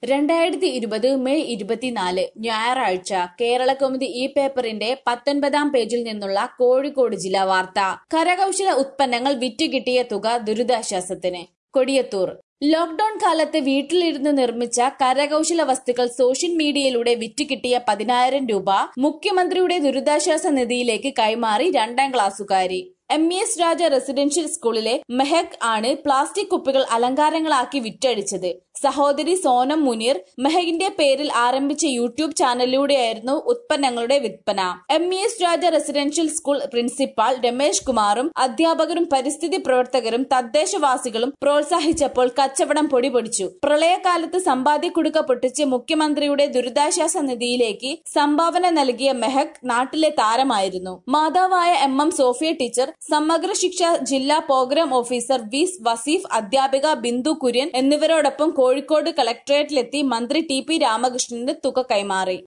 രണ്ടായിരത്തി ഇരുപത് മെയ് ഇരുപത്തിനാല് ഞായറാഴ്ച കേരളകൗമുദി ഈ പേപ്പറിന്റെ പത്തൊൻപതാം പേജിൽ നിന്നുള്ള കോഴിക്കോട് ജില്ലാ വാർത്ത കരകൗശല ഉത്പന്നങ്ങൾ വിറ്റുകിട്ടിയ തുക ദുരിതാശ്വാസത്തിന് കൊടിയത്തൂർ ലോക്ഡൌൺ കാലത്ത് വീട്ടിലിരുന്ന് നിർമ്മിച്ച കരകൗശല വസ്തുക്കൾ സോഷ്യൽ മീഡിയയിലൂടെ വിറ്റുകിട്ടിയ പതിനായിരം രൂപ മുഖ്യമന്ത്രിയുടെ ദുരിതാശ്വാസ നിധിയിലേക്ക് കൈമാറി രണ്ടാം ക്ലാസ്സുകാരി M E S Raja residential സ്കൂളിലെ മെഹക് ആണ് പ്ലാസ്റ്റിക് കുപ്പികൾ അലങ്കാരങ്ങളാക്കി വിറ്റഴിച്ചത് സഹോദരി സോനം മുനീർ മെഹകിന്റെ പേരിൽ ആരംഭിച്ച യൂട്യൂബ് ചാനലിലൂടെയായിരുന്നു ഉത്പന്നങ്ങളുടെ വിൽപ്പന M E S Raja residential school principal Ramesh കുമാറും അധ്യാപകരും പരിസ്ഥിതി പ്രവർത്തകരും തദ്ദേശവാസികളും പ്രോത്സാഹിച്ചപ്പോൾ കച്ചവടം പൊടിപൊടിച്ചു പ്രളയകാലത്ത് സമ്പാദ്യക്കുടുക്ക പൊട്ടിച്ച് മുഖ്യമന്ത്രിയുടെ ദുരിതാശ്വാസ നിധിയിലേക്ക് സംഭാവന നൽകിയ മെഹക് നാട്ടിലെ താരമായിരുന്നു മാതാവായ എം എം സോഫിയ ടീച്ചർ സമഗ്ര ശിക്ഷ ജില്ലാ പ്രോഗ്രാം ഓഫീസർ വി വസീഫ് അധ്യാപിക ബിന്ദു കുര്യൻ എന്നിവരോടൊപ്പം കോഴിക്കോട് കളക്ടറേറ്റിലെത്തി മന്ത്രി ടി പി രാമകൃഷ്ണന് തുക കൈമാറി